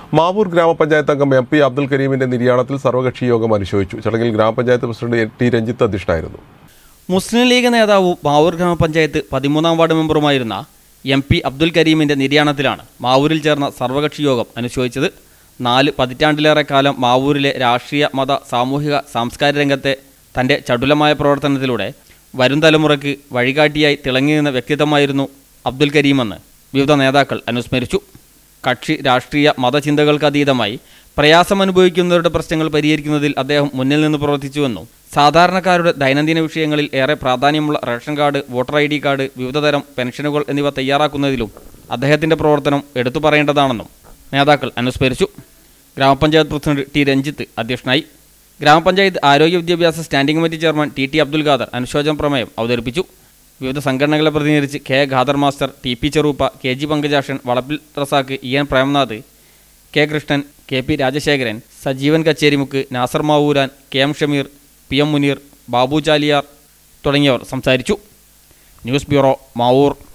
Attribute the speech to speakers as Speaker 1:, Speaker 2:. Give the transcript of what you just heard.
Speaker 1: മാവൂർ ഗ്രാമപഞ്ചായത്ത് അംഗം M P Abdul കരീമിന്റെ നിര്യാണത്തിൽ സർവകക്ഷി യോഗം അനുശോചിച്ചു ചടങ്ങിൽ ഗ്രാമപഞ്ചായത്ത് പ്രസിഡന്റ് ടി രഞ്ജിത്ത് അധ്യക്ഷനായിരുന്നു
Speaker 2: മുസ്ലിം ലീഗ് നേതാവും മാവൂർ ഗ്രാമപഞ്ചായത്ത് പതിമൂന്നാം വാർഡ് മെമ്പറുമായിരുന്ന എം പി അബ്ദുൽ കരീമിന്റെ നിര്യാണത്തിലാണ് മാവൂരിൽ ചേർന്ന സർവകക്ഷി യോഗം അനുശോചിച്ചത് നാല് പതിറ്റാണ്ടിലേറെ കാലം മാവൂരിലെ രാഷ്ട്രീയ മത സാമൂഹിക സാംസ്കാരിക രംഗത്തെ തന്റെ ചടുലമായ പ്രവർത്തനത്തിലൂടെ വരും തലമുറയ്ക്ക് വഴികാട്ടിയായി തിളങ്ങി നിന്ന വ്യക്തിത്വമായിരുന്നു അബ്ദുൽ കരീമെന്ന് വിവിധ നേതാക്കൾ അനുസ്മരിച്ചു കക്ഷി രാഷ്ട്രീയ മതചിന്തകൾക്ക് അതീതമായി പ്രയാസമനുഭവിക്കുന്നവരുടെ പ്രശ്നങ്ങൾ പരിഹരിക്കുന്നതിൽ അദ്ദേഹം മുന്നിൽ നിന്ന് പ്രവർത്തിച്ചുവെന്നും സാധാരണക്കാരുടെ ദൈനംദിന വിഷയങ്ങളിൽ ഏറെ പ്രാധാന്യമുള്ള ration card voter I D card വിവിധതരം പെൻഷനുകൾ എന്നിവ തയ്യാറാക്കുന്നതിലും അദ്ദേഹത്തിന്റെ പ്രവർത്തനം എടുത്തു പറയേണ്ടതാണെന്നും നേതാക്കൾ അനുസ്മരിച്ചു ഗ്രാമപഞ്ചായത്ത് പ്രസിഡന്റ് ടി രഞ്ജിത്ത് അധ്യക്ഷനായി ഗ്രാമപഞ്ചായത്ത് ആരോഗ്യ വിദ്യാഭ്യാസ standing committee chairman T T Abdul Khader അനുശോചന പ്രമേയം അവതരിപ്പിച്ചു വിവിധ സംഘടനകളെ പ്രതിനിധീകരിച്ച് K Khader master T P Cheruppa K G Pankajakshan Valappil Razak E N Premnath K Krishnan K P Rajasekharan Sajeevan Kacherimukku Nasar Mavooran K M Shameer P M Muneer Babu Chaliyar തുടങ്ങിയവർ സംസാരിച്ചു ന്യൂസ് ബ്യൂറോ മാവൂർ